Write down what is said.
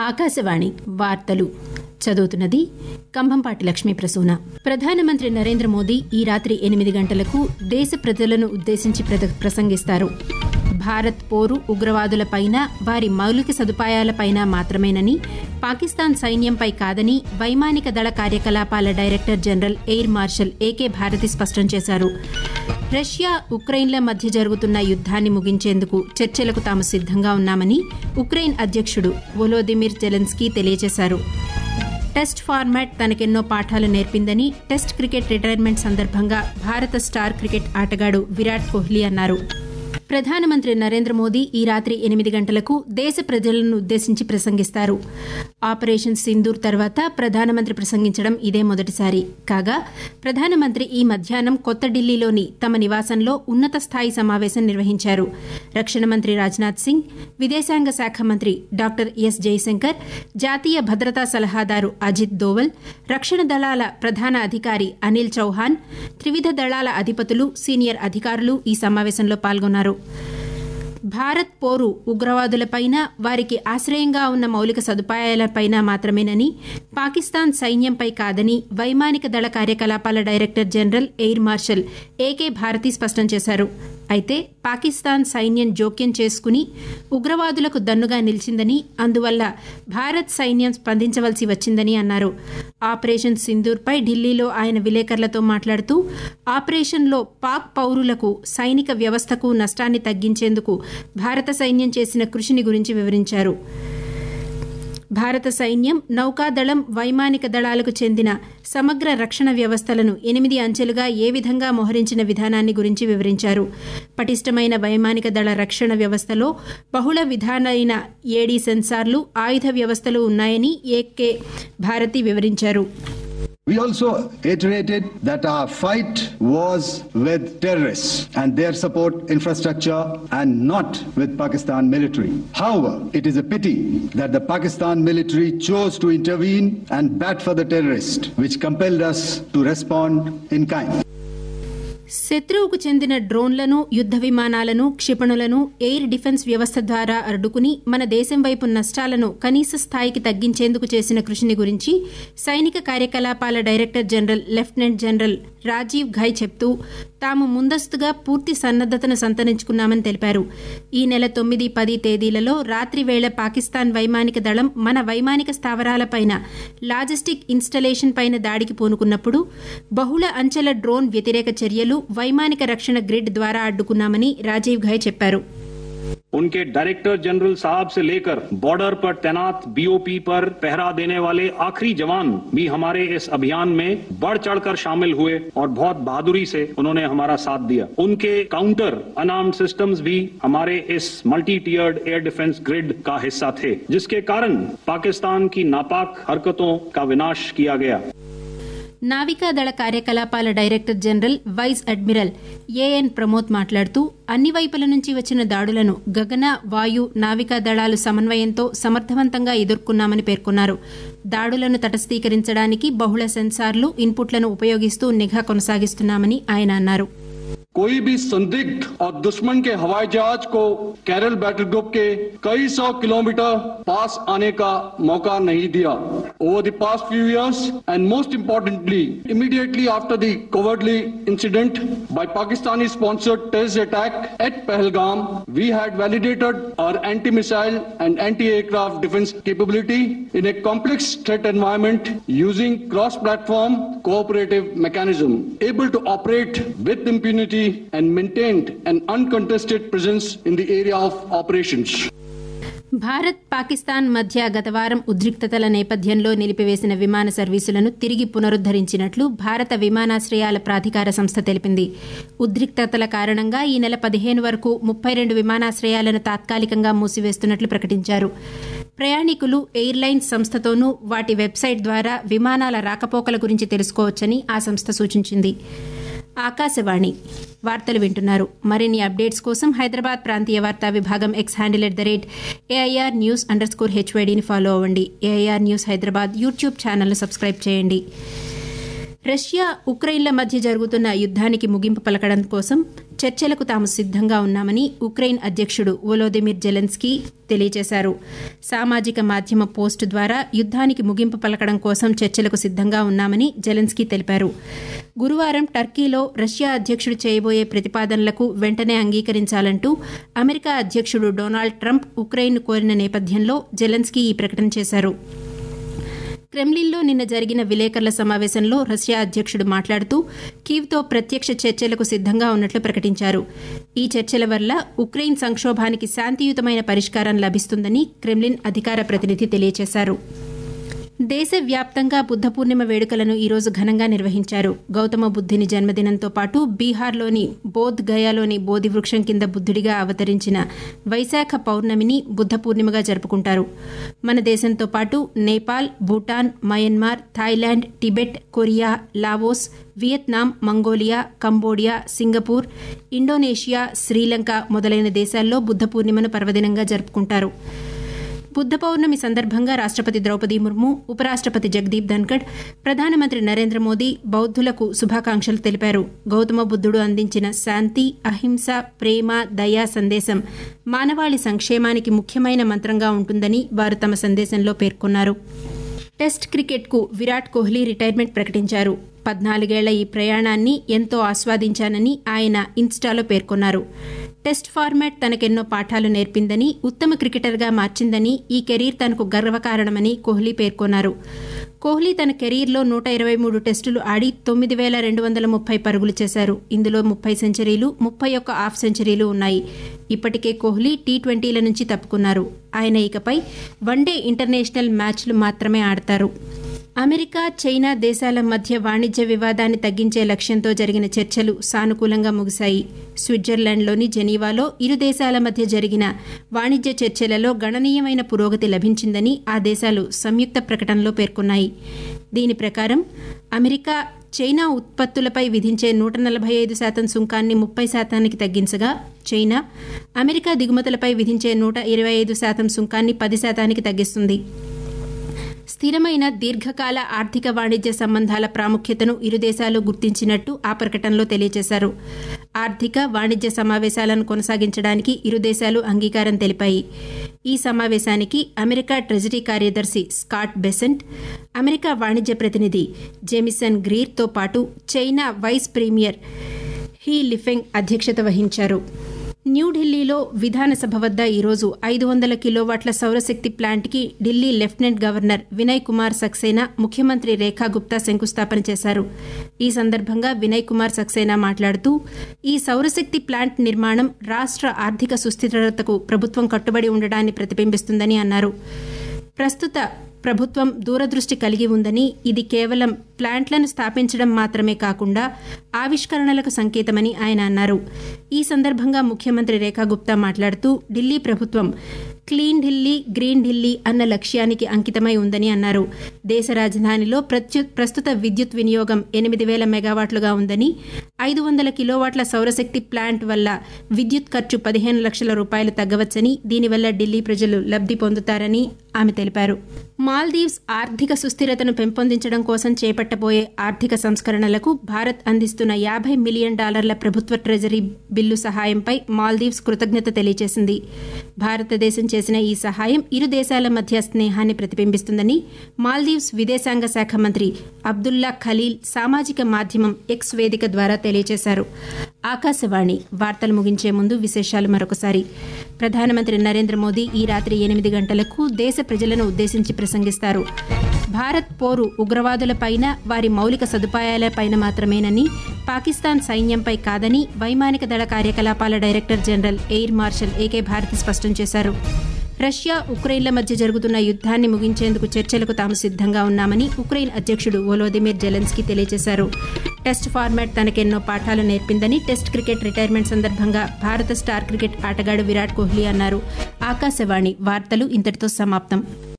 ఆకాశవాణి వార్తలు చదువుతున్నది కంభంపాటి లక్ష్మీ ప్రసూన ప్రధానమంత్రి నరేంద్ర మోదీ ఈ రాత్రి ఎనిమిది గంటలకు దేశ ప్రజలను ఉద్దేశించి ప్రద- ప్రసంగిస్తారు భారత్ పోరు ఉగ్రవాదులపైన వారి మౌలిక సదుపాయాలపైన మాత్రమేనని పాకిస్తాన్ సైన్యంపై కాదని వైమానిక దళ కార్యకలాపాల director general air marshal AK Bharati స్పష్టం చేశారు రష్యా ఉక్రెయిన్ల మధ్య జరుగుతున్న యుద్ధాన్ని ముగించేందుకు చర్చలకు తాము సిద్ధంగా ఉన్నామని ఉక్రెయిన్ అధ్యక్షుడు వొలోదిమిర్ జెలెన్స్కీ తెలియజేశారు టెస్ట్ ఫార్మాట్ తనకెన్నో పాఠాలు నేర్పిందని టెస్ట్ క్రికెట్ రిటైర్మెంట్ సందర్భంగా భారత స్టార్ క్రికెట్ ఆటగాడు విరాట్ కోహ్లీ అన్నారు ప్రధానమంత్రి నరేంద్ర మోదీ ఈ రాత్రి ఎనిమిది గంటలకు దేశ ప్రజలను ఉద్దేశించి ప్రసంగిస్తారు ఆపరేషన్ సింధూర్ తర్వాత ప్రధానమంత్రి ప్రసంగించడం ఇదే మొదటిసారి కాగా ప్రధానమంత్రి ఈ మధ్యాహ్నం కొత్త ఢిల్లీలోని తమ నివాసంలో ఉన్నత స్థాయి సమావేశం నిర్వహించారు రక్షణ మంత్రి రాజ్నాథ్ సింగ్ విదేశాంగ శాఖ మంత్రి డాక్టర్ ఎస్ జయశంకర్ జాతీయ భద్రతా సలహాదారు అజిత్ దోవల్ రక్షణ దళాల ప్రధాన అధికారి అనిల్ చౌహాన్ త్రివిధ దళాల అధిపతులు సీనియర్ అధికారులు ఈ సమావేశంలో పాల్గొన్నారు భారత్ పోరు ఉగ్రవాదులపైన వారికి ఆశ్రయంగా ఉన్న మౌలిక సదుపాయాలపైన మాత్రమేనని పాకిస్తాన్ సైన్యంపై కాదని వైమానిక దళ కార్యకలాపాల director general air marshal AK Bharati స్పష్టం చేశారు అయితే పాకిస్తాన్ సైన్యం జోక్యం చేసుకుని ఉగ్రవాదులకు దన్నుగా నిలిచిందని అందువల్ల భారత్ సైన్యం స్పందించవలసి వచ్చిందని అన్నారు ఆపరేషన్ సింధూర్పై ఢిల్లీలో ఆయన విలేకరులతో మాట్లాడుతూ ఆపరేషన్లో పాక్ పౌరులకు సైనిక వ్యవస్థకు నష్టాన్ని తగ్గించేందుకు భారత సైన్యం చేసిన కృషిని గురించి వివరించారు భారత సైన్యం నౌకాదళం వైమానిక దళాలకు చెందిన సమగ్ర రక్షణ వ్యవస్థలను ఎనిమిది అంచెలుగా ఏ విధంగా మోహరించిన విధానాన్ని గురించి వివరించారు పటిష్టమైన వైమానిక దళ రక్షణ వ్యవస్థలో బహుళ విధానైన ఏడీ సెన్సార్లు ఆయుధ వ్యవస్థలు ఉన్నాయని ఏకే భారతి వివరించారు We also iterated that our fight was with terrorists and their support infrastructure and not with Pakistan military. However, it is a pity that the Pakistan military chose to intervene and bat for the terrorists, which compelled us to respond in kind. శత్రువుకు చెందిన డ్రోన్లను యుద్ద విమానాలను క్షిపణులను air defence వ్యవస్థ ద్వారా అడ్డుకుని మన దేశం వైపు నష్టాలను కనీస స్థాయికి తగ్గించేందుకు చేసిన కృషిని గురించి సైనిక కార్యకలాపాల director general lieutenant general Rajiv Ghai చెప్తూ తాము ముందస్తుగా పూర్తి సన్నద్దతను సంతరించుకున్నామని తెలిపారు ఈ నెల తొమ్మిది పది తేదీలలో రాత్రి వేళ పాకిస్తాన్ వైమానిక దళం మన వైమానిక స్థావరాలపైన లాజిస్టిక్ ఇన్స్టలేషన్ పైన దాడికి పూనుకున్నప్పుడు బహుళ అంచెల డ్రోన్ వ్యతిరేక చర్యలు వైమానిక రక్షణ గ్రిడ్ ద్వారా అడ్డుకున్నామని రాజీవ్ ఘై చెప్పారు उनके डायरेक्टर जनरल साहब से लेकर बॉर्डर पर तैनात बीओपी पर पहरा देने वाले आखिरी जवान भी हमारे इस अभियान में बढ़ चढ़कर शामिल हुए और बहुत बहादुरी से उन्होंने हमारा साथ दिया उनके काउंटर अनार्म्ड सिस्टम्स भी हमारे इस multi tiered air defence grid का हिस्सा थे जिसके कारण पाकिस्तान की नापाक हरकतों का विनाश किया गया నావికాదళ కార్యకలాపాల director general vice admiral AN Pramod మాట్లాడుతూ అన్ని వైపుల నుంచి వచ్చిన దాడులను గగన వాయు నావికా దళాలు సమన్వయంతో సమర్థవంతంగా ఎదుర్కొన్నామని పేర్కొన్నారు దాడులను తటస్థీకరించడానికి బహుళ సెన్సార్లు ఇన్పుట్లను ఉపయోగిస్తూ నిఘా కొనసాగిస్తున్నామని ఆయన అన్నారు कोई भी संदिग्ध और दुश्मन के हवाई जहाज को कैरल बैटल ग्रुप के कई सौ किलोमीटर पास आने का मौका नहीं दिया over the past few years and most importantly immediately after the cowardly incident by pakistani sponsored terrorist attack at pahalgam we had validated our anti-missile and anti-aircraft defense capability in a complex threat environment using cross-platform cooperative mechanism able to operate with impunity and maintained an uncontested presence in the area of operations. Bharat Pakistan మధ్య గత వారం ఉద్రిక్తతల నేపథ్యంలో నిలిపివేసిన విమాన సర్వీసులను తిరిగి పునరుద్దరించినట్లు భారత విమానాశ్రయాల ప్రాధికార సంస్థ తెలిపింది ఉద్రిక్తతల కారణంగా ఈ నెల పదిహేను వరకు ముప్పై రెండు విమానాశ్రయాలను తాత్కాలికంగా మూసివేస్తున్నట్లు ప్రకటించారు ప్రయాణికులు ఎయిర్లైన్స్ సంస్థతోనూ వాటి వెబ్సైట్ ద్వారా విమానాల రాకపోకల గురించి తెలుసుకోవచ్చని ఆ సంస్థ సూచించింది ఆకాశవాణి వార్తలు వింటున్నారు మరిన్ని అప్డేట్స్ కోసం హైదరాబాద్ ప్రాంతీయ వార్తా విభాగం X handle at the rate AIR news underscore హెచ్వైడీని ఫాలో అవ్వండి ఏఐఆర్ న్యూస్ హైదరాబాద్ యూట్యూబ్ ఛానల్ను సబ్స్క్రైబ్ చేయండి రష్యా ఉక్రెయిన్ల మధ్య జరుగుతున్న యుద్ధానికి ముగింపు పలకడం కోసం చర్చలకు తాము సిద్ధంగా ఉన్నామని ఉక్రెయిన్ అధ్యక్షుడు వొలోదిమిర్ జెలెన్స్కీ తెలియజేశారు సామాజిక మాధ్యమ పోస్టు ద్వారా యుద్ధానికి ముగింపు పలకడం కోసం చర్చలకు సిద్ధంగా ఉన్నామని జెలెన్స్కీ తెలిపారు గురువారం టర్కీలో రష్యా అధ్యక్షుడు చేయబోయే ప్రతిపాదనలకు వెంటనే అంగీకరించాలంటూ అమెరికా అధ్యక్షుడు డొనాల్డ్ ట్రంప్ ఉక్రెయిన్ కోరిన నేపథ్యంలో జెలెన్స్కీ ఈ ప్రకటన చేశారు క్రెమ్లిన్లో నిన్న జరిగిన విలేకరుల సమావేశంలో రష్యా అధ్యక్షుడు మాట్లాడుతూ కీవ్తో ప్రత్యక్ష చర్చలకు సిద్ధంగా ఉన్నట్లు ప్రకటించారు ఈ చర్చల వల్ల ఉక్రెయిన్ సంక్షోభానికి శాంతియుతమైన పరిష్కారం లభిస్తుందని క్రెమ్లిన్ అధికార ప్రతినిధి తెలియజేశారు దేశవ్యాప్తంగా బుద్ధ పూర్ణిమ వేడుకలను ఈరోజు ఘనంగా నిర్వహించారు గౌతమ బుద్ధిని జన్మదినంతో పాటు బీహార్లోని బోధ్ గయాలోని బోధి వృక్షం కింద బుద్ధుడిగా అవతరించిన వైశాఖ పౌర్ణమిని బుద్ధ పూర్ణిమగా జరుపుకుంటారు మన దేశంతో పాటు Nepal Bhutan Myanmar Thailand Tibet Korea Laos Vietnam Mongolia Cambodia Singapore Indonesia Sri Lanka మొదలైన దేశాల్లో బుద్ధ పూర్ణిమను పర్వదినంగా జరుపుకుంటారు బుద్ధ పౌర్ణమి సందర్భంగా రాష్టపతి ద్రౌపది ముర్ము ఉపరాష్టపతి జగదీప్ ధన్కడ్ ప్రధానమంత్రి నరేంద్ర మోదీ బౌద్ధులకు శుభాకాంక్షలు తెలిపారు గౌతమ బుద్ధుడు అందించిన శాంతి అహింస ప్రేమ దయా సందేశం మానవాళి సంక్షేమానికి ముఖ్యమైన మంత్రంగా ఉంటుందని వారు తమ సందేశంలో పేర్కొన్నారు టెస్ట్ క్రికెట్కు విరాట్ కోహ్లీ రిటైర్మెంట్ ప్రకటించారు పద్నాలుగేళ్ల ఈ ప్రయాణాన్ని ఎంతో ఆస్వాదించానని ఆయన ఇన్స్టాలో పేర్కొన్నారు టెస్ట్ ఫార్మాట్ తనకెన్నో పాఠాలు నేర్పిందని ఉత్తమ క్రికెటర్గా మార్చిందని ఈ కెరీర్ తనకు గర్వకారణమని కోహ్లీ పేర్కొన్నారు కోహ్లీ తన కెరీర్లో నూట ఇరవై మూడు టెస్టులు ఆడి తొమ్మిది వేల రెండు వందల ముప్పై పరుగులు చేశారు ఇందులో ముప్పై సెంచరీలు ముప్పై ఒక్క హాఫ్ సెంచరీలు ఉన్నాయి ఇప్పటికే కోహ్లీ టీ ట్వంటీల నుంచి తప్పుకున్నారు ఆయన ఇకపై వన్డే ఇంటర్నేషనల్ మ్యాచ్లు మాత్రమే ఆడతారు అమెరికా చైనా దేశాల మధ్య వాణిజ్య వివాదాన్ని తగ్గించే లక్ష్యంతో జరిగిన చర్చలు సానుకూలంగా ముగిశాయి స్విట్జర్లాండ్లోని జెనీవాలో ఇరు దేశాల మధ్య జరిగిన వాణిజ్య చర్చలలో గణనీయమైన పురోగతి లభించిందని ఆ దేశాలు సంయుక్త ప్రకటనలో పేర్కొన్నాయి దీని ప్రకారం అమెరికా చైనా ఉత్పత్తులపై విధించే నూట నలభై ఐదు శాతం సుంకాన్ని ముప్పై శాతానికి తగ్గించగా చైనా అమెరికా దిగుమతులపై విధించే నూట ఇరవై ఐదు శాతం సుంకాన్ని పది శాతానికి తగ్గిస్తుంది స్థిరమైన దీర్ఘకాల ఆర్థిక వాణిజ్య సంబంధాల ప్రాముఖ్యతను ఇరు దేశాలు గుర్తించినట్టు ఆ ప్రకటనలో తెలియజేశారు ఆర్థిక వాణిజ్య సమావేశాలను కొనసాగించడానికి ఇరు దేశాలు అంగీకారం తెలిపాయి ఈ సమావేశానికి అమెరికా ట్రెజరీ కార్యదర్శి స్కాట్ బెసెంట్ అమెరికా వాణిజ్య ప్రతినిధి జెమిసన్ గ్రీర్తో పాటు China vice premier He Lifeng అధ్యక్షత వహించారు న్యూఢిల్లీలో విధానసభ వద్ద ఈరోజు ఐదు వందల కిలోవాట్ల సౌరశక్తి ప్లాంట్కి ఢిల్లీ లెఫ్టినెంట్ గవర్నర్ వినయ్ కుమార్ సక్సేనా ముఖ్యమంత్రి రేఖా గుప్తా శంకుస్థాపన చేశారు ఈ సందర్భంగా వినయ్ కుమార్ సక్సేనా మాట్లాడుతూ ఈ సౌరశక్తి ప్లాంట్ నిర్మాణం రాష్ట్ర ఆర్థిక సుస్థిరతకు ప్రభుత్వం కట్టుబడి ఉండడాన్ని ప్రతిబింబిస్తుందని అన్నారు ప్రస్తుత ప్రభుత్వం దూరదృష్టి కలిగి ఉందని ఇది కేవలం ప్లాంట్లను స్థాపించడం మాత్రమే కాకుండా ఆవిష్కరణలకు సంకేతమని ఆయన అన్నారు ఈ సందర్భంగా ముఖ్యమంత్రి రేఖా గుప్తా మాట్లాడుతూ ఢిల్లీ ప్రభుత్వం క్లీన్ ఢిల్లీ గ్రీన్ ఢిల్లీ అన్న లక్ష్యానికి అంకితమై ఉందని అన్నారు దేశ రాజధానిలో ప్రస్తుత విద్యుత్ వినియోగం ఎనిమిది వేల మెగావాట్లుగా ఉందని ఐదు వందల కిలోవాట్ల సౌరశక్తి ప్లాంట్ వల్ల విద్యుత్ ఖర్చు పదిహేను లక్షల రూపాయలు తగ్గవచ్చని దీనివల్ల ఢిల్లీ ప్రజలు లబ్ధి పొందుతారని ఆమె తెలిపారు మాల్దీవ్స్ ఆర్థిక సుస్థిరతను పెంపొందించడం కోసం చేపట్టబోయే ఆర్థిక సంస్కరణలకు భారత్ అందిస్తున్న యాభై మిలియన్ డాలర్ల ప్రభుత్వ ట్రెజరీ బిల్లు సహాయంపై మాల్దీవ్స్ కృతజ్ఞత తెలియజేసింది భారతదేశం చేసిన ఈ సహాయం ఇరు దేశాల మధ్య స్నేహాన్ని ప్రతిబింబిస్తుందని మాల్దీవ్స్ విదేశాంగ శాఖ మంత్రి అబ్దుల్లా ఖలీల్ సామాజిక మాధ్యమం ఎక్స్ వేదిక ద్వారా తెలియజేశారు ఆకాశవాణి వార్తలు ముగించే ముందు విశేషాలు మరొకసారి ప్రధానమంత్రి నరేంద్ర మోదీ ఈ రాత్రి ఎనిమిది గంటలకు దేశ ప్రజలను ఉద్దేశించి ప్రసంగిస్తారు భారత్ పోరు ఉగ్రవాదులపైన వారి మౌలిక సదుపాయాలపైన మాత్రమేనని పాకిస్తాన్ సైన్యంపై కాదని వైమానిక దళ కార్యకలాపాల director general air marshal AK Bharati స్పష్టం చేశారు రష్యా ఉక్రెయిన్ల మధ్య జరుగుతున్న యుద్ధాన్ని ముగించేందుకు చర్చలకు తాము సిద్ధంగా ఉన్నామని ఉక్రెయిన్ అధ్యక్షుడు వొలోదిమిర్ జెలెన్స్కీ తెలియజేశారు టెస్ట్ ఫార్మాట్ తనకెన్నో పాఠాలు నేర్పిందని టెస్ట్ క్రికెట్ రిటైర్మెంట్ సందర్భంగా భారత స్టార్ క్రికెట్ ఆటగాడు విరాట్ కోహ్లీ అన్నారు ఆకాశవాణి వార్తలు ఇంతటితో సమాప్తం